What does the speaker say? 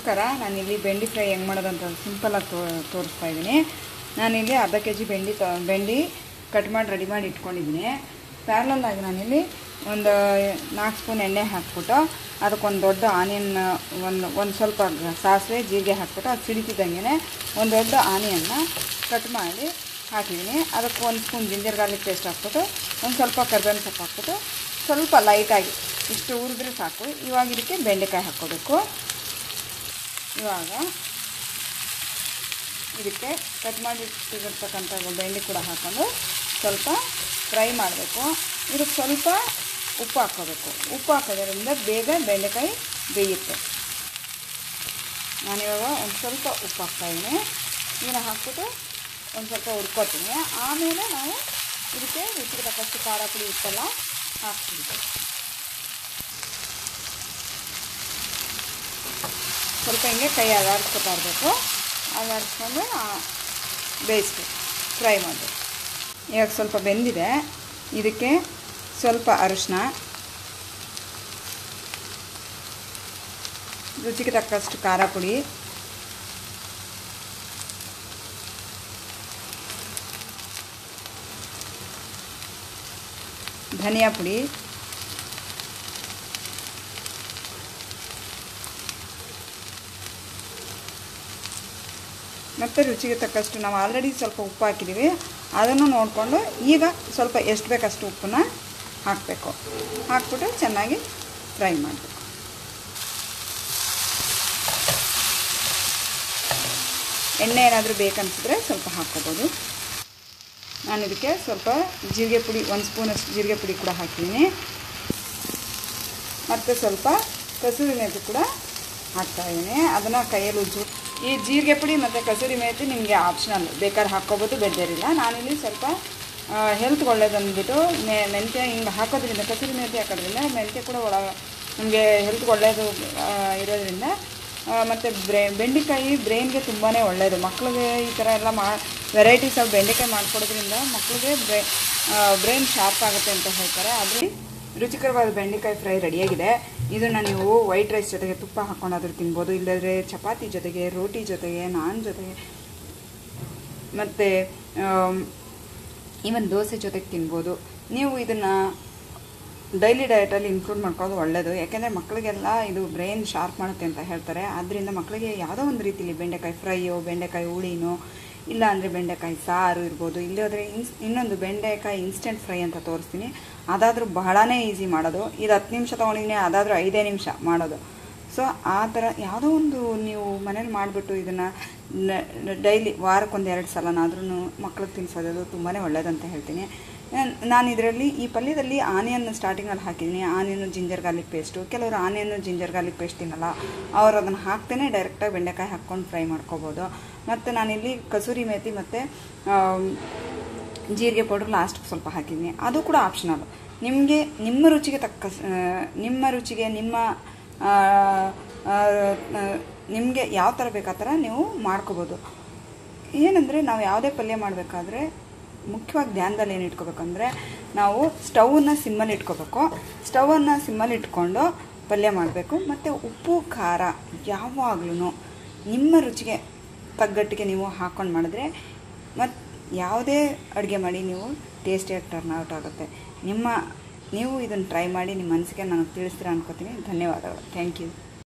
ನಮಸ್ಕಾರ ನಾನಿಲ್ಲಿ ಬೆಂಡಿ ಫ್ರೈ ಹೆಂಗೆ ಮಾಡೋದಂತ ಸಿಂಪಲಾಗಿ ತೋ ತೋರಿಸ್ತಾ ಇದ್ದೀನಿ ನಾನಿಲ್ಲಿ ಅರ್ಧ ಕೆ ಜಿ ಬೆಂಡಿ ತ ಬೆಂಡಿ ಕಟ್ ಮಾಡಿ ರೆಡಿ ಮಾಡಿ ಇಟ್ಕೊಂಡಿದ್ದೀನಿ ಪ್ಯಾರಲಾಗಿ ನಾನಿಲ್ಲಿ ಒಂದು ನಾಲ್ಕು ಸ್ಪೂನ್ ಎಣ್ಣೆ ಹಾಕ್ಬಿಟ್ಟು ಅದಕ್ಕೊಂದು ದೊಡ್ಡ ಆನಿಯನ್ ಒಂದು ಒಂದು ಸ್ವಲ್ಪ ಸಾಸಿವೆ ಜೀರಿಗೆ ಹಾಕ್ಬಿಟ್ಟು ಅದು ಸಿಡಿತಿದ್ದಂಗೆ ಒಂದು ದೊಡ್ಡ ಆನಿಯನ್ನ ಕಟ್ ಮಾಡಿ ಹಾಕಿದ್ದೀನಿ ಅದಕ್ಕೆ ಒಂದು ಸ್ಪೂನ್ ಜಿಂಜರ್ ಗಾರ್ಲಿಕ್ ಪೇಸ್ಟ್ ಹಾಕ್ಬಿಟ್ಟು ಒಂದು ಸ್ವಲ್ಪ ಕರ್ಬೇವಿನ ಸೊಪ್ಪು ಹಾಕ್ಬಿಟ್ಟು ಸ್ವಲ್ಪ ಲೈಟಾಗಿ ಇಷ್ಟು ಹುರಿದ್ರೆ ಸಾಕು ಇವಾಗ ಇದಕ್ಕೆ ಬೆಂಡೆಕಾಯಿ ಹಾಕ್ಕೋಬೇಕು ಇವಾಗ ಇದಕ್ಕೆ ಕಟ್ ಮಾಡಿ ಇಟ್ಟಿರ್ತಕ್ಕಂಥ ಬೆಂಡೆ ಕೂಡ ಹಾಕ್ಕೊಂಡು ಸ್ವಲ್ಪ ಫ್ರೈ ಮಾಡಬೇಕು ಇದಕ್ಕೆ ಸ್ವಲ್ಪ ಉಪ್ಪು ಹಾಕ್ಕೋಬೇಕು ಉಪ್ಪು ಹಾಕೋದ್ರಿಂದ ಬೇಗ ಬೆಂಡೆಕಾಯಿ ಬೇಯುತ್ತೆ ನಾನಿವಾಗ ಒಂದು ಸ್ವಲ್ಪ ಉಪ್ಪು ಹಾಕ್ತಾಯಿದ್ದೀನಿ ಇದನ್ನು ಹಾಕ್ಬಿಟ್ಟು ಒಂದು ಸ್ವಲ್ಪ ಹುರ್ಕೋತೀನಿ ಆಮೇಲೆ ನಾವು ಇದಕ್ಕೆ ರುಚಿಗೆ ತಕ್ಕಷ್ಟು ಖಾರ ಪುಡಿ ಉಪ್ಪೆಲ್ಲ ಹಾಕ್ತೀವಿ ಸ್ವಲ್ಪ ಹಿಂಗೆ ಕೈ ಅಲಾಡಿಸ್ಕೊತಾ ಇರಬೇಕು ಅಲಾಡಿಸ್ಕೊಂಡು ಬೇಯಿಸ್ಬೇಕು ಫ್ರೈ ಮಾಡಬೇಕು ಇವಾಗ ಸ್ವಲ್ಪ ಬೆಂದಿದೆ ಇದಕ್ಕೆ ಸ್ವಲ್ಪ ಅರಿಶಿನ ರುಚಿಗೆ ತಕ್ಕಷ್ಟು ಖಾರ ಪುಡಿ ಧನಿಯಾ ಪುಡಿ ಮತ್ತು ರುಚಿಗೆ ತಕ್ಕಷ್ಟು ನಾವು ಆಲ್ರೆಡಿ ಸ್ವಲ್ಪ ಉಪ್ಪು ಹಾಕಿದ್ದೀವಿ ಅದನ್ನು ನೋಡಿಕೊಂಡು ಈಗ ಸ್ವಲ್ಪ ಎಷ್ಟು ಬೇಕಷ್ಟು ಉಪ್ಪನ್ನ ಹಾಕಬೇಕು ಹಾಕ್ಬಿಟ್ಟು ಚೆನ್ನಾಗಿ ಫ್ರೈ ಮಾಡಬೇಕು ಎಣ್ಣೆ ಏನಾದರೂ ಬೇಕನ್ಸಿದ್ರೆ ಸ್ವಲ್ಪ ಹಾಕ್ಕೋಬೋದು ನಾನು ಇದಕ್ಕೆ ಸ್ವಲ್ಪ ಜೀರಿಗೆ ಪುಡಿ ಒಂದು ಸ್ಪೂನಷ್ಟು ಜೀರಿಗೆ ಪುಡಿ ಕೂಡ ಹಾಕಿದ್ದೀನಿ ಮತ್ತು ಸ್ವಲ್ಪ ಕಸೂರಿ ಮೇಥಿ ಕೂಡ ಹಾಕ್ತಾಯಿದ್ದೀನಿ ಅದನ್ನು ಕೈಯಲ್ಲಿ ಉಜ್ಜು ಈ ಜೀರಿಗೆ ಪುಡಿ ಮತ್ತು ಕಸೂರಿ ಮೇಥಿ ನಿಮಗೆ ಆಪ್ಷನಲ್ ಬೇಕಾದ್ರೆ ಹಾಕ್ಕೋಬೋದು ಬೇಡದಿರಿಲ್ಲ ನಾನಿಲ್ಲಿ ಸ್ವಲ್ಪ ಹೆಲ್ತ್ಗೆ ಒಳ್ಳೇದು ಅಂದ್ಬಿಟ್ಟು ಮೆ ಮೆಂತ್ಯ ಹಿಂಗೆ ಹಾಕೋದ್ರಿಂದ ಕಸೂರಿ ಮೇಥಿ ಹಾಕೋದ್ರಿಂದ ಮೆಂತ್ಯ ಕೂಡ ಒಳ ನಮಗೆ ಹೆಲ್ತ್ಗೆ ಒಳ್ಳೆಯದು ಇರೋದ್ರಿಂದ ಮತ್ತು ಬ್ರೇ ಬೆಂಡೆಕಾಯಿ ಬ್ರೈನ್ಗೆ ತುಂಬಾ ಒಳ್ಳೆಯದು ಮಕ್ಕಳಿಗೆ ಈ ಥರ ಎಲ್ಲ ಮಾ ವೆರೈಟೀಸ್ ಆಫ್ ಬೆಂಡೆಕಾಯಿ ಮಾಡಿಕೊಡೋದ್ರಿಂದ ಮಕ್ಕಳಿಗೆ ಬ್ರೇ ಬ್ರೈನ್ ಶಾರ್ಪ್ ಆಗುತ್ತೆ ಅಂತ ಹೇಳ್ತಾರೆ ಅದರಲ್ಲಿ ರುಚಿಕರವಾದ ಬೆಂಡೆಕಾಯಿ ಫ್ರೈ ರೆಡಿಯಾಗಿದೆ ಇದನ್ನು ನೀವು ವೈಟ್ ರೈಸ್ ಜೊತೆಗೆ ತುಪ್ಪ ಹಾಕ್ಕೊಂಡಾದ್ರೂ ತಿನ್ಬೋದು ಇಲ್ಲದ್ರೆ ಚಪಾತಿ ಜೊತೆಗೆ ರೋಟಿ ಜೊತೆಗೆ ನಾನ್ ಜೊತೆಗೆ ಮತ್ತು ಈವನ್ ದೋಸೆ ಜೊತೆಗೆ ತಿನ್ಬೋದು ನೀವು ಇದನ್ನು ಡೈಲಿ ಡಯಟಲ್ಲಿ ಇನ್ಕ್ಲೂಡ್ ಮಾಡ್ಕೊಳ್ಳೋದು ಒಳ್ಳೆಯದು ಯಾಕೆಂದರೆ ಮಕ್ಕಳಿಗೆಲ್ಲ ಇದು ಬ್ರೈನ್ ಶಾರ್ಪ್ ಮಾಡುತ್ತೆ ಅಂತ ಹೇಳ್ತಾರೆ ಆದ್ದರಿಂದ ಮಕ್ಕಳಿಗೆ ಯಾವುದೋ ಒಂದು ರೀತಿಲಿ ಬೆಂಡೆಕಾಯಿ ಫ್ರೈಯೋ ಬೆಂಡೆಕಾಯಿ ಹುಳಿನೋ ಇಲ್ಲ ಅಂದರೆ ಬೆಂಡೆಕಾಯಿ ಸಾರು ಇರ್ಬೋದು ಇಲ್ಲದ್ರೆ ಇನ್ಸ್ ಇನ್ನೊಂದು ಬೆಂಡೆಕಾಯಿ ಇನ್ಸ್ಟೆಂಟ್ ಫ್ರೈ ಅಂತ ತೋರಿಸ್ತೀನಿ ಅದಾದರೂ ಬಹಳನೇ ಈಸಿ ಮಾಡೋದು ಇದು ಹತ್ತು ನಿಮಿಷ ತೊಗೊಂಡಿದ್ದೀನಿ ಅದಾದರೂ ಐದೇ ನಿಮಿಷ ಮಾಡೋದು ಸೊ ಆ ಥರ ಯಾವುದೋ ಒಂದು ನೀವು ಮನೇಲಿ ಮಾಡಿಬಿಟ್ಟು ಇದನ್ನು ಡೈಲಿ ವಾರಕ್ಕೊಂದು ಎರಡು ಸಲನಾದ್ರೂ ಮಕ್ಳಿಗೆ ತಿನ್ನಿಸೋದು ತುಂಬಾ ಒಳ್ಳೆಯದಂತ ಹೇಳ್ತೀನಿ ನಾನು ಇದರಲ್ಲಿ ಈ ಪಲ್ಯದಲ್ಲಿ ಆನಿಯನ್ ಸ್ಟಾರ್ಟಿಂಗಲ್ಲಿ ಹಾಕಿದ್ದೀನಿ ಆನಿಯನ್ನು ಜಿಂಜರ್ ಗಾರ್ಲಿಕ್ ಪೇಸ್ಟು ಕೆಲವರು ಆನಿಯನ್ನು ಜಿಂಜರ್ ಗಾರ್ಲಿಕ್ ಪೇಸ್ಟ್ ತಿನ್ನಲ್ಲ ಅವ್ರು ಅದನ್ನು ಹಾಕ್ತೇನೆ ಡೈರೆಕ್ಟಾಗಿ ಬೆಂಡೆಕಾಯಿ ಹಾಕ್ಕೊಂಡು ಫ್ರೈ ಮಾಡ್ಕೋಬೋದು ಮತ್ತು ನಾನಿಲ್ಲಿ ಕಸೂರಿ ಮೇಥಿ ಮತ್ತು ಜೀರಿಗೆ ಪೌಡ್ರ್ ಲಾಸ್ಟಿಗೆ ಸ್ವಲ್ಪ ಹಾಕಿದ್ದೀನಿ ಅದು ಕೂಡ ಆಪ್ಷನಲ್ ನಿಮಗೆ ನಿಮ್ಮ ರುಚಿಗೆ ತಕ್ಕ ನಿಮ್ಮ ರುಚಿಗೆ ನಿಮ್ಮ ನಿಮಗೆ ಯಾವ ಥರ ಬೇಕು ಆ ಥರ ನೀವು ಮಾಡ್ಕೋಬೋದು ಏನಂದರೆ ನಾವು ಯಾವುದೇ ಪಲ್ಯ ಮಾಡಬೇಕಾದ್ರೆ ಮುಖ್ಯವಾಗಿ ಧ್ಯಾನದಲ್ಲಿ ಏನು ಇಟ್ಕೋಬೇಕಂದ್ರೆ ನಾವು ಸ್ಟವನ್ನು ಸಿಮ್ಮಲ್ಲಿ ಇಟ್ಕೋಬೇಕು ಸ್ಟವನ್ನು ಸಿಮ್ಮಲ್ಲಿ ಇಟ್ಕೊಂಡು ಪಲ್ಯ ಮಾಡಬೇಕು ಮತ್ತು ಉಪ್ಪು ಖಾರ ಯಾವಾಗಲೂ ನಿಮ್ಮ ರುಚಿಗೆ ತಗ್ಗಟ್ಟಿಗೆ ನೀವು ಹಾಕ್ಕೊಂಡು ಮಾಡಿದ್ರೆ ಮತ್ತು ಯಾವುದೇ ಅಡುಗೆ ಮಾಡಿ ನೀವು ಟೇಸ್ಟಿಯಾಗಿ ಟರ್ನ್ ಔಟ್ ಆಗುತ್ತೆ ನಿಮ್ಮ ನೀವು ಇದನ್ನು ಟ್ರೈ ಮಾಡಿ ನಿಮ್ಮ ಮನಸ್ಸಿಗೆ ನನಗೆ ತಿಳಿಸ್ತೀರ ಅನ್ಕೋತೀನಿ ಧನ್ಯವಾದಗಳು ಥ್ಯಾಂಕ್ ಯು